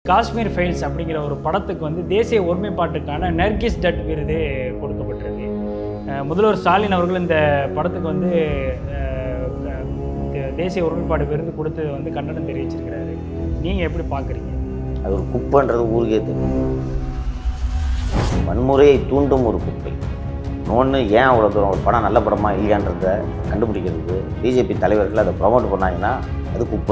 Kashmir files அப்படிங்கிற ஒரு படத்துக்கு வந்து தேசிய ஒருமைப்பாட்டுக்கான நர்கிஸ் டட் விருது கொடுக்கப்பட்டிருக்கு அஹ் முதல்வர் ஸ்டாலின் அவர்கள் இந்த படத்துக்கு வந்து அஹ், க- தே- தேசிய ஒருமைப்பாடு விருது கொடுத்தது வந்து கண்டனம் தெரிவிச்சிருக்கிறாரு நீங்கள் எப்படி பார்க்குறீங்க அது ஒரு குப்பைன்றது ஊருக்கே தெரியும் வன்முறையை தூண்டும் ஒரு குப்பை இன்னொன்று ஏன் அவ்வளோ தூரம் ஒரு படம் நல்ல படமா இல்லையான்றத கண்டுபிடிக்கிறதுக்கு பிஜேபி தலைவர்கள் அதை ப்ரமோட் பண்ணாங்கன்னா அது குப்பை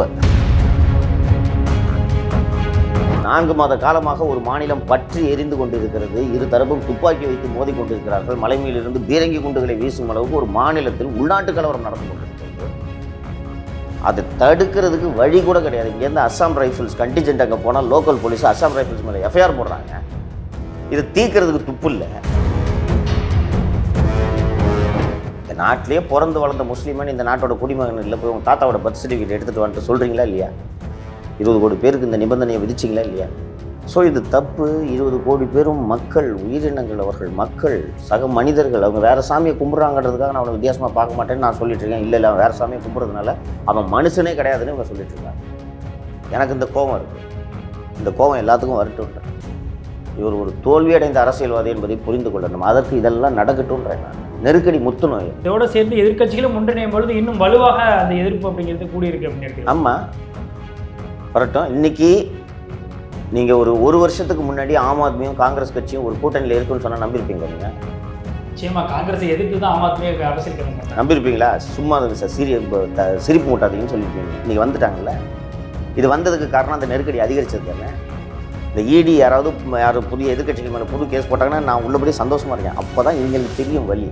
நான்கு மாத காலமாக ஒரு மாநிலம் பற்றி எரிந்து கொண்டிருக்கிறது இரு தரப்பும் துப்பாக்கி வைத்து மோதி கொண்டிருக்கிறார்கள் மலை மேலிருந்து பீரங்கி குண்டுகளை வீசும் அளவுக்கு ஒரு மாநிலத்தில் உள்நாட்டு கலவரம் நடந்து கொண்டிருக்கிறது அதை தடுக்கிறதுக்கு வழி கூட கிடையாது இங்கேருந்து அஸ்ஸாம் ரைஃபிள்ஸ் கண்டிஜென்ட் அங்கே போனால் லோக்கல் போலீஸ் அஸ்ஸாம் ரைஃபிள்ஸ் மேலே எஃப்ஐஆர் போடுறாங்க இது தீர்க்கறதுக்கு துப்பு இல்லை இந்த நாட்டிலேயே பிறந்து வளர்ந்த முஸ்லீமன் இந்த நாட்டோட குடிமகன் இல்லை போய் உங்கள் தாத்தாவோட பர்த் சர்டிஃபிகேட் எடுத்துகிட்டு வந்துட்டு சொல்கிறீங்களா இல்லையா இருபது கோடி பேருக்கு இந்த நிபந்தனையை விதிச்சிங்களா இல்லையா ஸோ இது தப்பு இருபது கோடி பேரும் மக்கள் உயிரினங்கள் அவர்கள் மக்கள் சக மனிதர்கள் அவங்க வேறு சாமியை கும்பிட்றாங்கன்றதுக்காக நான் அவனை வித்தியாசமாக பார்க்க மாட்டேன்னு நான் சொல்லிட்டு இருக்கேன் இல்லை இல்லை அவன் வேறு சாமியை கும்பிட்றதுனால அவன் மனுஷனே கிடையாதுன்னு இவங்க சொல்லிட்டு இருக்காங்க எனக்கு இந்த கோபம் இருக்குது இந்த கோபம் எல்லாத்துக்கும் வரட்டும்ன்றேன் இவர் ஒரு தோல்வியடைந்த அரசியல்வாதி என்பதை புரிந்து கொள்ளணும் அதற்கு இதெல்லாம் நடக்கட்டும்ன்றேன் நான் நெருக்கடி முத்துநோய் இதோட சேர்ந்து எதிர்க்கட்சிகளும் ஒன்றிணையும் பொழுது இன்னும் வலுவாக அந்த எதிர்ப்பு அப்படிங்கிறது கூடியிருக்கு அப்படின்னு நினைக்கிறேன் ஆமாம் வரட்டும் இன்னைக்கு நீங்கள் ஒரு ஒரு வருஷத்துக்கு முன்னாடி ஆம் ஆத்மியும் காங்கிரஸ் கட்சியும் ஒரு கூட்டணியில் இருக்குன்னு சொன்னால் நம்பியிருப்பீங்க நீங்கள் நிச்சயமா காங்கிரஸ் எதிர்த்து தான் ஆம் ஆத்மி அரசியல் கிளம்ப மாட்டாங்க நம்பியிருப்பீங்களா சும்மா அது ச- சிரி ப- த- சிரிப்பு மூட்டாதீங்கன்னு சொல்லியிருப்பீங்க இன்னைக்கு வந்துட்டாங்கல்ல இது வந்ததுக்கு காரணம் அந்த நெருக்கடி அதிகரிச்சது தானே இந்த இடி யாராவது ம- யாரும் புதிய எதிர்க்கட்சிகள் மேலே புது கேஸ் போட்டாங்கன்னா நான் உள்ளபடி சந்தோஷமா இருக்கேன் அப்போ தான் இவங்களுக்கு தெரியும் வழி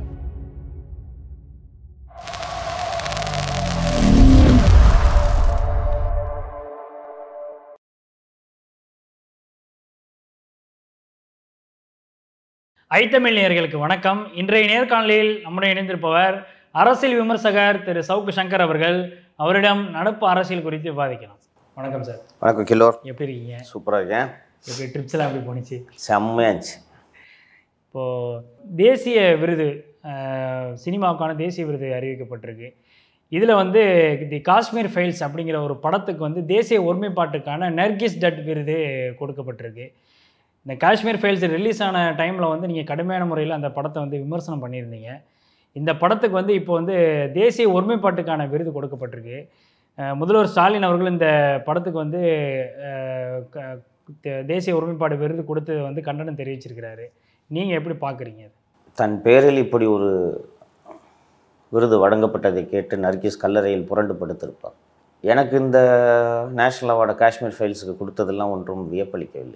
ஐத்தமிழ் நேயர்களுக்கு வணக்கம் இன்றைய நேர்காணலில் நம்முடன் இணைந்திருப்பவர் அரசியல் விமர்சகர் திரு சவுக்கு சங்கர் அவர்கள் அவரிடம் நடப்பு அரசியல் குறித்து விவாதிக்கலாம் வணக்கம் சார் வணக்கம் கிலோர் எப்படி இருக்கீங்க சூப்பராக இருக்கேன் எப்படி ட்ரிப்ஸ் எல்லாம் எப்படி போணுச்சு செம்மையாச்சு இப்போது தேசிய விருது அஹ், சினிமாவுக்கான தேசிய விருது அறிவிக்கப்பட்டிருக்கு இதில் வந்து தி காஷ்மீர் ஃபைல்ஸ் அப்படிங்கிற ஒரு படத்துக்கு வந்து தேசிய ஒருமைப்பாட்டுக்கான நர்கிஸ் டட் விருது கொடுக்கப்பட்டிருக்கு இந்த காஷ்மீர் ஃபைல்ஸ் ரிலீஸ் ஆன டைமில் வந்து நீங்கள் கடுமையான முறையில் அந்த படத்தை வந்து விமர்சனம் பண்ணியிருந்தீங்க இந்த படத்துக்கு வந்து இப்போ வந்து தேசிய ஒருமைப்பாட்டுக்கான விருது கொடுக்கப்பட்டிருக்கு அஹ், முதல்வர் ஸ்டாலின் அவர்கள் இந்த படத்துக்கு வந்து அஹ், க- தே- தேசிய ஒருமைப்பாடு விருது கொடுத்து வந்து கண்டனம் தெரிவிச்சிருக்கிறாரு நீங்கள் எப்படி பார்க்குறீங்க தன் பேரில் இப்படி ஒரு விருது வழங்கப்பட்டதை கேட்டு நர்கிஸ் கல்லறையில் புரண்டு படுத்திருப்பார் எனக்கு இந்த நேஷனல் அவார்டு காஷ்மீர் ஃபைல்ஸுக்கு கொடுத்ததெல்லாம் ஒன்றும் வியப்பளிக்கவில்லை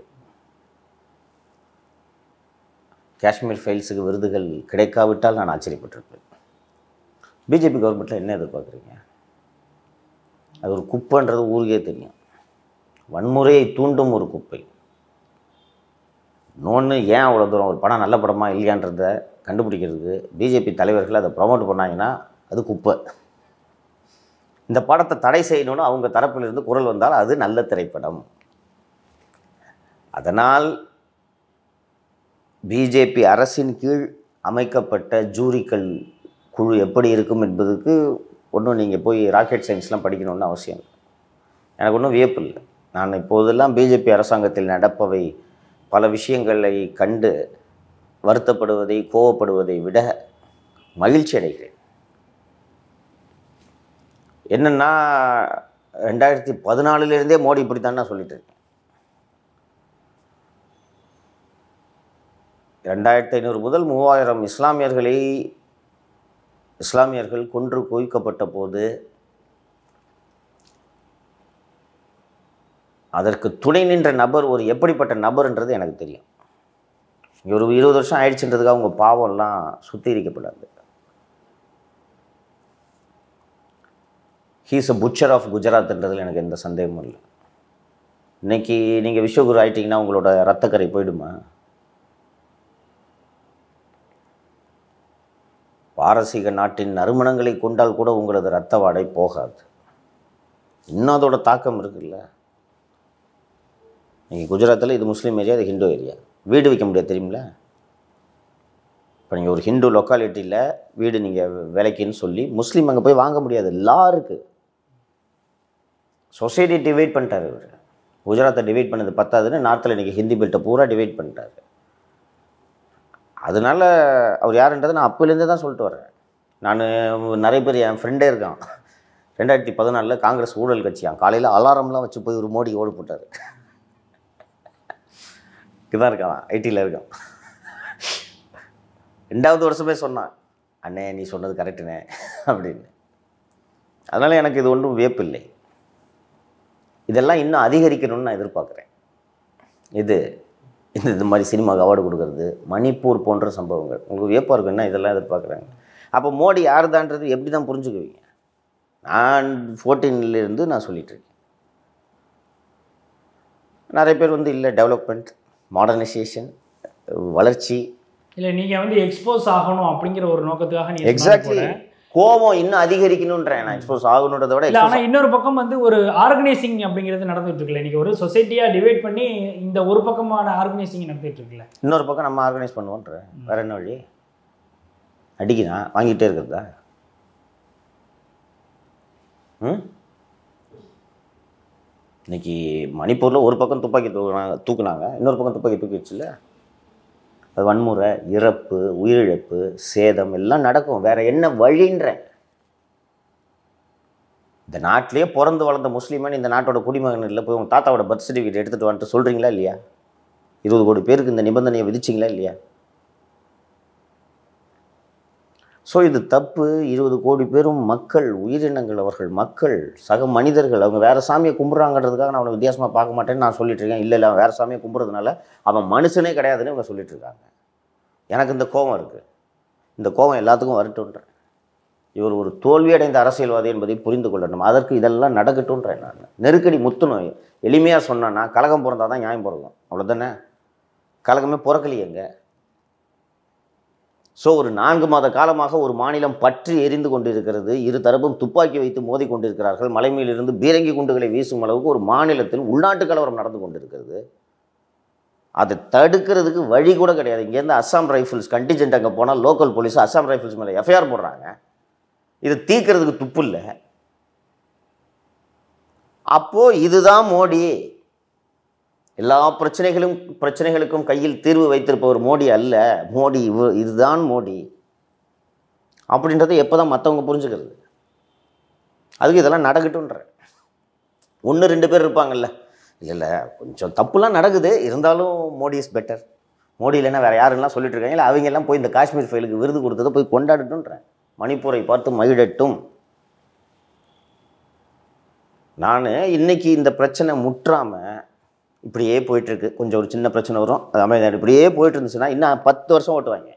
காஷ்மீர் ஃபைல்ஸுக்கு விருதுகள் கிடைக்காவிட்டால் நான் ஆச்சரியப்பட்டிருப்பேன் பிஜேபி கவர்மெண்ட்டில் என்ன எதிர்பார்க்குறீங்க அது ஒரு குப்பைன்றது ஊருக்கே தெரியும் வன்முறையை தூண்டும் ஒரு குப்பை இன்னொன்று ஏன் அவ்வளோ தூரம் ஒரு படம் நல்ல படமா இல்லையான்றத கண்டுபிடிக்கிறதுக்கு பிஜேபி தலைவர்கள் அதை ப்ரமோட் பண்ணாங்கன்னா அது குப்பை இந்த படத்தை தடை செய்யணும்னு அவங்க தரப்பிலிருந்து குரல் வந்தால் அது நல்ல திரைப்படம் அதனால் பிஜேபி அரசின் கீழ் அமைக்கப்பட்ட ஜூரிக்கள் குழு எப்படி இருக்கும் என்பதுக்கு ஒன்றும் நீங்கள் போய் ராக்கெட் சயின்ஸ்லாம் படிக்கணும்னு அவசியம் இல்லை எனக்கு ஒன்றும் வியப்பு இல்லை நான் இப்போதெல்லாம் பிஜேபி அரசாங்கத்தில் நடப்பவை பல விஷயங்களை கண்டு வருத்தப்படுவதை கோவப்படுவதை விட மகிழ்ச்சி அடைகிறேன் என்னென்னா ரெண்டாயிரத்தி பதினாலுலேருந்தே மோடி இப்படி தான் நான் சொல்லிட்டு இருக்கேன் ரெண்டாயிரத்தி ஐநூறு முதல் மூவாயிரம் இஸ்லாமியர்களை இஸ்லாமியர்கள் கொன்று குவிக்கப்பட்ட போது அதற்கு துணை நின்ற நபர் ஒரு எப்படிப்பட்ட நபர்ன்றது எனக்கு தெரியும் இங்க ஒரு இருபது வருஷம் ஆயிடுச்சுன்றதுக்காக அவங்க பாவம்லாம் சுத்திகரிக்கப்படாது ஹீஸ் அ புச்சர் ஆஃப் குஜராத்ன்றதுல எனக்கு எந்த சந்தேகமும் இல்லை இன்னைக்கு நீங்கள் விஸ்வகுரு ஆயிட்டீங்கன்னா உங்களோட ரத்தக்கரை போயிடுமா பாரசீக நாட்டின் நறுமணங்களை கொண்டால் கூட உங்களது ரத்த வாடை போகாது இன்னும் அதோட தாக்கம் இருக்குல்ல நீங்கள் குஜராத்தில் இது முஸ்லீம் ஏரியா இது ஹிந்து ஏரியா வீடு வைக்க முடியாது தெரியுமில இப்போ நீங்கள் ஒரு ஹிந்து லொக்காலிட்டியில் வீடு நீங்கள் விலைக்குன்னு சொல்லி முஸ்லீம் அங்கே போய் வாங்க முடியாது லா இருக்குது சொசைட்டி டிவைட் பண்ணிட்டார் இவர் குஜராத்தை டிவைட் பண்ணது பத்தாதுன்னு நார்த்தில் இன்றைக்கி ஹிந்தி பெல்ட்டை பூரா டிவைட் பண்ணிட்டாரு அதனால அவர் யாருன்றதை நான் அப்போலேருந்தே தான் சொல்லிட்டு வரேன் நான் நிறைய பேர் என் ஃப்ரெண்டே இருக்கான் ரெண்டாயிரத்தி பதினாலில் காங்கிரஸ் ஊழல் கட்சியான் காலையில் அலாரம்லாம் வச்சு போய் ஒரு மோடி ஓடு போட்டார் இதான் இருக்கான் ஐடியில் இருக்கான் ரெண்டாவது வருஷமே சொன்னான் அண்ணே நீ சொன்னது கரெக்டுண்ணே அப்படின்னு அதனால் எனக்கு இது ஒன்றும் வியப்பில்லை இதெல்லாம் இன்னும் அதிகரிக்கணும்னு நான் எதிர்பார்க்குறேன் இது இந்த இது மாதிரி சினிமாவுக்கு அவார்டு கொடுக்கறது மணிப்பூர் போன்ற சம்பவங்கள் உங்களுக்கு வியப்பாக இருக்கும் என்ன இதெல்லாம் எதிர்பார்க்குறாங்க அப்போ மோடி யாருதான்றது எப்படி தான் புரிஞ்சுக்குவீங்க நான் 14 ல இருந்து நான் சொல்லிட்டு இருக்கேன் நிறைய பேர் வந்து இல்லை டெவலப்மெண்ட் மாடர்னைசேஷன் வளர்ச்சி இல்லை நீங்கள் வந்து எக்ஸ்போஸ் ஆகணும் அப்படிங்கிற ஒரு நோக்கத்துக்காக நீங்கள் எக்ஸாக்ட்லி கோபம் இன்னும் அதிகரிக்கணுன்றேன் நான் எக்ஸ்போஸ் ஆகணுன்றதை விட இல்லை expose ஆனால் இன்னொரு பக்கம் வந்து ஒரு ஆர்கனைசிங் அப்படிங்கிறது நடந்துட்டு இருக்குல்ல இன்னைக்கு ஒரு சொசைட்டியாக டிவைட் பண்ணி இந்த ஒரு பக்கமான ஆர்கனைசிங் நடந்துட்டு இருக்குல்ல இன்னொரு பக்கம் நம்ம ஆர்கனைஸ் பண்ணுவோன்ற வேற என்ன வழி அடிக்கிறான் வாங்கிட்டே இருக்கிறதா ம் இன்னைக்கு மணிப்பூரில் ஒரு பக்கம் துப்பாக்கி தூக்குனாங்க தூக்குனாங்க இன்னொரு பக்கம் துப்பாக்கி தூக்கிடுச்சுல்ல அது வன்முறை இறப்பு உயிரிழப்பு சேதம் எல்லாம் நடக்கும் வேற என்ன வழின்றேன் இந்த நாட்டிலேயே பிறந்து வளர்ந்த முஸ்லீமன் இந்த நாட்டோட குடிமகன் இல்லை போய் உங்கள் தாத்தாவோட பர்த் சர்டிஃபிகேட் எடுத்துகிட்டு வந்துட்டு சொல்கிறீங்களா இல்லையா இருபது கோடி பேருக்கு இந்த நிபந்தனையை விதிச்சிங்களா இல்லையா ஸோ இது தப்பு இருபது கோடி பேரும் மக்கள் உயிரினங்கள் அவர்கள் மக்கள் சக மனிதர்கள் அவங்க வேறு சாமியை கும்பிட்றாங்கன்றதுக்காக நான் அவனை வித்தியாசமாக பார்க்க மாட்டேன்னு நான் சொல்லிட்டு இருக்கேன் இல்லை இல்லை அவன் வேறு சாமியை கும்பிட்றதுனால அவன் மனுஷனே கிடையாதுன்னு இவங்க சொல்லிட்டு இருக்காங்க எனக்கு இந்த கோபம் இருக்குது இந்த கோபம் எல்லாத்துக்கும் வரட்டுன்றேன் இவர் ஒரு தோல்வியடைந்த அரசியல்வாதி என்பதை புரிந்து கொள்ளணும் அதற்கு இதெல்லாம் நடக்கட்டும்ன்றேன் நான் நெருக்கடி முத்துணும் எளிமையாக சொன்னேன்னா கலகம் பிறந்தால் தான் நியாயம் பிறக்கும் அவ்வளோதானே கலகமே பிறக்கலையேங்க ஸோ ஒரு நான்கு மாத காலமாக ஒரு மாநிலம் பற்றி எரிந்து கொண்டிருக்கிறது இரு தரப்பும் துப்பாக்கி வைத்து மோதி கொண்டிருக்கிறார்கள் மலை மேலிருந்து பீரங்கி குண்டுகளை வீசும் அளவுக்கு ஒரு மாநிலத்தில் உள்நாட்டு கலவரம் நடந்து கொண்டிருக்கிறது அதை தடுக்கிறதுக்கு வழி கூட கிடையாது இங்கேருந்து அஸ்ஸாம் ரைஃபிள்ஸ் கண்டிஜென்ட் அங்கே போனால் லோக்கல் போலீஸ் அஸ்ஸாம் ரைஃபிள்ஸ் மேலே எஃப்ஐஆர் போடுறாங்க இது தீர்க்கிறதுக்கு துப்பு இல்லை அப்போது இதுதான் மோடி எல்லா பிரச்சனைகளும் பிரச்சனைகளுக்கும் கையில் தீர்வு வைத்திருப்பவர் மோடி அல்ல மோடி இவ இதுதான் மோடி அப்படின்றத எப்போ தான் மற்றவங்க புரிஞ்சுக்கிறது அதுக்கு இதெல்லாம் நடக்கட்டுன்ற ஒன்று ரெண்டு பேர் இருப்பாங்கல்ல இல்லை இல்லை கொஞ்சம் தப்புலாம் நடக்குது இருந்தாலும் மோடி இஸ் பெட்டர் மோடி இல்லைன்னா வேறு யாருன்னா சொல்லிட்டு இருக்காங்க இல்லை அவங்க எல்லாம் போய் இந்த காஷ்மீர் ஃபைலுக்கு விருது கொடுத்ததை போய் கொண்டாடட்டுன்றேன் மணிப்பூரை பார்த்து மகிழட்டும் நான் இன்னைக்கு இந்த பிரச்சனை முற்றாமல் இப்படியே போயிட்டுருக்கு கொஞ்சம் ஒரு சின்ன பிரச்சனை வரும் அது அமைதியாக இப்படியே போயிட்டு இருந்துச்சுன்னா இன்னும் பத்து வருஷம் ஓட்டுவாங்க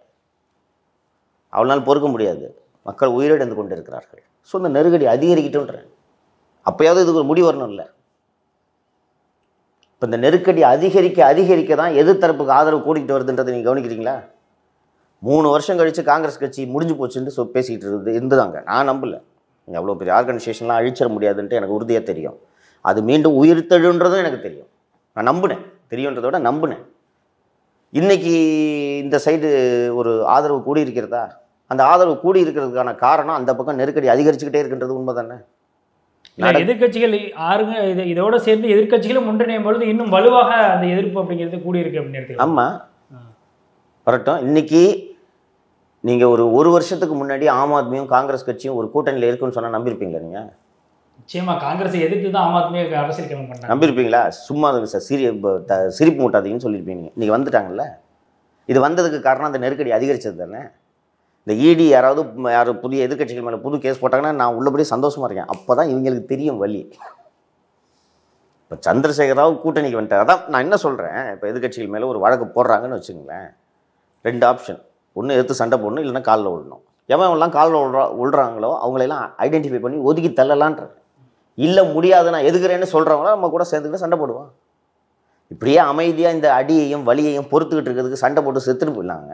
அவ்வளோ நாள் பொறுக்க முடியாது மக்கள் உயிரிழந்து கொண்டு இருக்கிறார்கள் ஸோ இந்த நெருக்கடி அதிகரிக்கட்டும்ன்றேன் அப்போயாவது இதுக்கு ஒரு முடிவு வரணும் இல்லை இப்போ இந்த நெருக்கடி அதிகரிக்க அதிகரிக்க தான் எதிர்த்தரப்புக்கு ஆதரவு கூட்டிகிட்டு வருதுன்றதை நீங்கள் கவனிக்கிறீங்களா மூணு வருஷம் கழித்து காங்கிரஸ் கட்சி முடிஞ்சு போச்சுன்னு சொ பேசிக்கிட்டு இருக்குது இருந்துதாங்க நான் நம்பல நீங்கள் அவ்வளோ பெரிய ஆர்கனைசேஷன்லாம் அழிச்சிட முடியாதுன்ட்டு எனக்கு உறுதியாக தெரியும் அது மீண்டும் உயிர்த்தெழுன்றதும் எனக்கு தெரியும் நான் நம்பினேன் தெரியுன்றதை விட நம்பினேன் இன்னைக்கு இந்த சைடு ஒரு ஆதரவு கூடி இருக்கிறதா அந்த ஆதரவு கூடி இருக்கிறதுக்கான காரணம் அந்த பக்கம் நெருக்கடி அதிகரிச்சுக்கிட்டே இருக்கின்றது உண்மை தானே இல்லை எதிர்க்கட்சிகள் ஆறுங்க இது இதோட சேர்ந்து எதிர்க்கட்சிகளும் ஒன்றிணையும் பொழுது இன்னும் வலுவாக அந்த எதிர்ப்பு அப்படிங்கிறது கூடியிருக்கு அப்படின்னு எடுத்துக்கலாம் ஆமாம் வரட்டும் இன்னைக்கு நீங்கள் ஒரு ஒரு வருஷத்துக்கு முன்னாடி ஆம் ஆத்மியும் காங்கிரஸ் கட்சியும் ஒரு கூட்டணியில் இருக்குன்னு சொன்னால் நம்பியிருப்பீங்களா நீங்கள் நிச்சயமா காங்கிரஸை எதிர்த்து தான் ஆம் ஆத்மி அரசியல் கிளம்ப பண்ணாங்க நம்பியிருப்பீங்களா சும்மா இருங்க சார் சிரி ப- த- சிரிப்பு மூட்டாதீங்கன்னு சொல்லியிருப்பீங்க இன்றைக்கி வந்துட்டாங்கல்ல இது வந்ததுக்கு காரணம் அந்த நெருக்கடி அதிகரிச்சது தானே இந்த இடி யாராவது ம- யார் புதிய எதிர்க்கட்சிகள் மேலே புது கேஸ் போட்டாங்கன்னா நான் உள்ளபடி சந்தோஷமாக இருக்கேன் அப்போ தான் இவங்களுக்கு தெரியும் வழி இப்போ சந்திரசேகராவு கூட்டணிக்கு வந்துட்டார் அதான் நான் என்ன சொல்கிறேன் இப்போ எதிர்க்கட்சிகள் மேலே ஒரு வழக்கு போடுறாங்கன்னு வச்சுங்களேன் ரெண்டு ஆப்ஷன் ஒன்று எடுத்து சண்டை போடணும் இல்லைன்னா காலில் விடணும் எவன் எல்லாம் காலில் விழுறா விழுறாங்களோ அவங்களெல்லாம் ஐடென்டிஃபை பண்ணி ஒதுக்கி தள்ளலான்ற இல்லை முடியாது நான் எதுக்குறேன்னு சொல்கிறவங்கள நம்ம கூட சேர்ந்துக்கிட்டு சண்டை போடுவோம் இப்படியே அமைதியாக இந்த அடியையும் வலியையும் பொறுத்துக்கிட்டு இருக்கிறதுக்கு சண்டை போட்டு செத்துட்டு போயிடலாங்க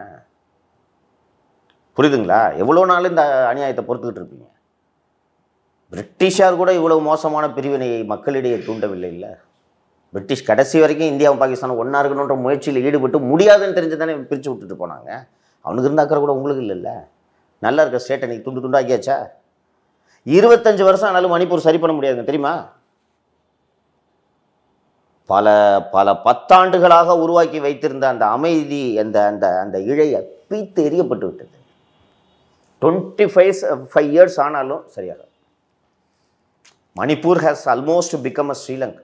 புரியுதுங்களா எவ்வளோ நாள் இந்த அநியாயத்தை பொறுத்துக்கிட்டு இருப்பீங்க பிரிட்டிஷார் கூட இவ்வளவு மோசமான பிரிவினையை மக்களிடையே தூண்டவில்லை இல்லை பிரிட்டிஷ் கடைசி வரைக்கும் இந்தியாவும் பாகிஸ்தானும் ஒன்றா இருக்கணுன்ற முயற்சியில் ஈடுபட்டு முடியாதுன்னு தெரிஞ்சு தானே பிரித்து விட்டுட்டு போனாங்க அவனுக்கு இருந்த அக்கறை கூட உங்களுக்கு இல்லைல்ல நல்லா இருக்க ஸ்டேட்டை நீ துண்டு துண்டாக்கியாச்சா இருபத்தஞ்சு வருஷம் ஆனாலும் மணிப்பூர் சரி பண்ண முடியாதுங்க தெரியுமா பல பல பத்தாண்டுகளாக உருவாக்கி வைத்திருந்த அந்த அமைதி அந்த அந்த அந்த இழையை பீத்து எறியப்பட்டு விட்டது டுவெண்ட்டி ஃபைவ் ஃபைவ் இயர்ஸ் ஆனாலும் சரியாக Manipur has almost become a Sri Lanka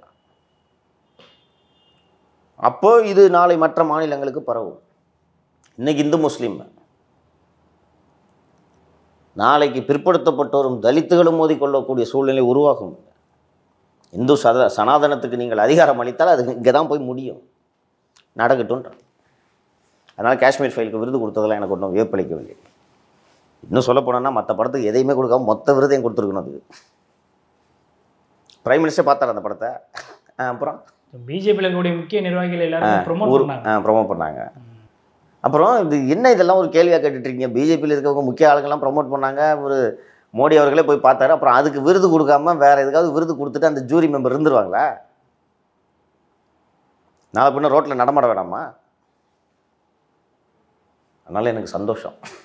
அப்போ இது நாளை மற்ற மாநிலங்களுக்கு பரவும் இன்னைக்கு இந்து முஸ்லீம் நாளைக்கு பிற்படுத்தப்பட்டோரும் தலித்துகளும் மோதிக்கொள்ளக்கூடிய சூழ்நிலை உருவாகும் இந்து சத சனாதனத்துக்கு நீங்கள் அதிகாரம் அளித்தால் அது இங்கே தான் போய் முடியும் நடக்கட்டும்ன்ற அதனால் காஷ்மீர் ஃபைலுக்கு விருது கொடுத்ததெல்லாம் எனக்கு ஒன்றும் வியப்பளிக்கவில்லை இன்னும் சொல்ல போனோன்னா மற்ற படத்துக்கு எதையுமே கொடுக்காம மொத்த விருதையும் கொடுத்துருக்கணும் அதுக்கு பிரைம் மினிஸ்டர் பார்த்தார் அந்த படத்தை ஆ, அப்புறம் பிஜேபியில் இருக்கக்கூடிய முக்கிய நிர்வாகிகள் எல்லாரும் ப்ரொமோட் ஊர் பண்ணாங்க ப்ரொமோட் பண்ணாங்க அப்புறம் இது என்ன இதெல்லாம் ஒரு கேள்வியாக கேட்டுட்ருக்கீங்க பிஜேபியில் இருக்கவங்க முக்கிய ஆளுங்கெல்லாம் ப்ரொமோட் பண்ணாங்க ஒரு மோடி அவர்களே போய் பார்த்தாரு அப்புறம் அதுக்கு விருது கொடுக்காம வேற எதுக்காவது விருது கொடுத்துட்டு அந்த ஜூரி மெம்பர் இருந்துருவாங்களா நாளை பின்ன ரோட்டில் நடமாட வேணாமா அதனால் எனக்கு சந்தோஷம்